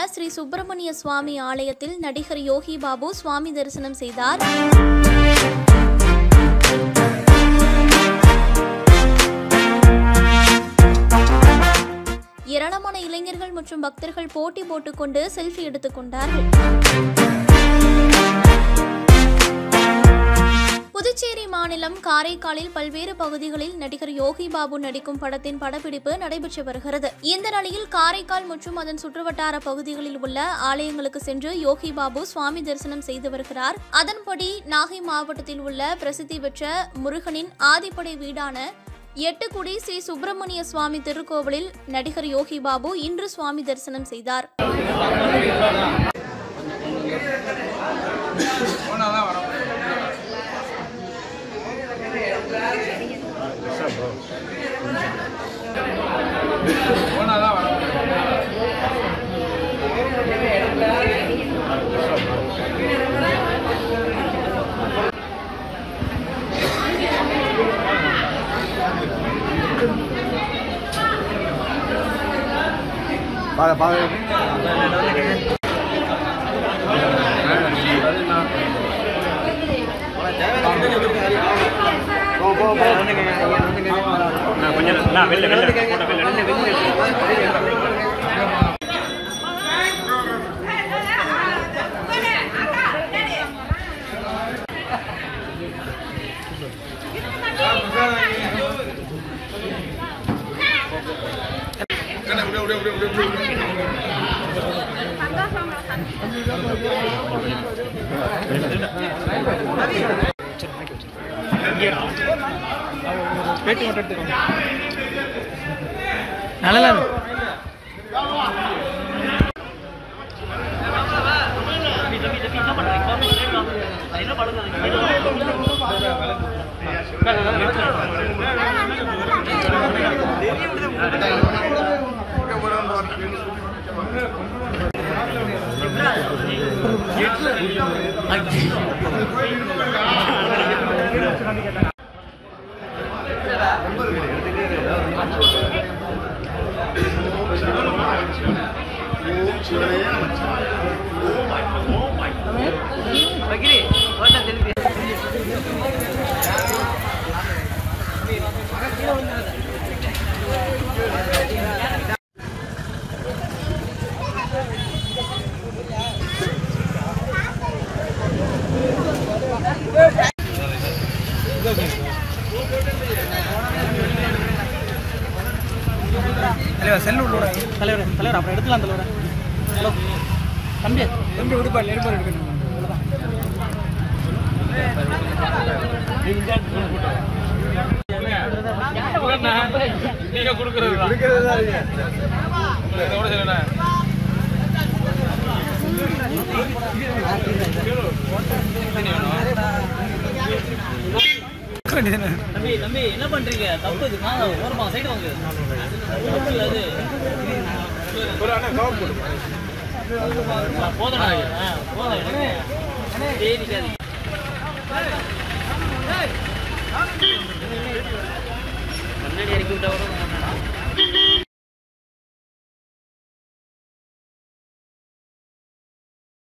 ஸ்ரீ சுப்பிரமணிய சுவாமி ஆலயத்தில் நடிகர் யோகி பாபு சுவாமி தரிசனம் செய்தார் ஏராளமான இளைஞர்கள் மற்றும் பக்தர்கள் போட்டி போட்டுக்கொண்டு செல்ஃபி எடுத்துக் கொண்டார்கள் புதுச்சேரி மாநிலம் காரைக்காலில் பல்வேறு பகுதிகளில் நடிகர் யோகி பாபு நடிக்கும் படத்தின் படப்பிடிப்பு நடைபெற்று வருகிறது இந்த நிலையில் காரைக்கால் மற்றும் அதன் சுற்றுவட்டார பகுதிகளில் உள்ள ஆலயங்களுக்கு சென்று யோகி பாபு சுவாமி தரிசனம் செய்து வருகிறார் அதன்படி நாகை மாவட்டத்தில் உள்ள பிரசித்தி பெற்ற முருகனின் ஆதிப்படை வீடான எட்டுக்குடி ஸ்ரீ சுப்பிரமணிய சுவாமி திருக்கோவிலில் நடிகர் யோகி பாபு இன்று சுவாமி தரிசனம் செய்தார் பாரு பாரு போ போ போ நான் கொஞ்சம் நான் வெளில வெளில போட்டோ வெளில நல்லா தலைவர் செல்லு உள்ள தலைவர் தலைவர் அப்புறம் எடுத்துலாம் தலைவர் ஹலோ தம்பி தம்பி விடுப்பா நெருப்பா எடுக்கணும் நீங்க கொடுக்கறது இதோட சொல்லணா தம்பி தம்பி என்ன பண்றீங்க தப்பு இது வாங்க ஓரமா சைடு வாங்க தப்பு இல்ல அது போதும் போதும் எனக்கு இதே நிக்காதீங்க முன்னாடி இறக்கி விட்டா கூட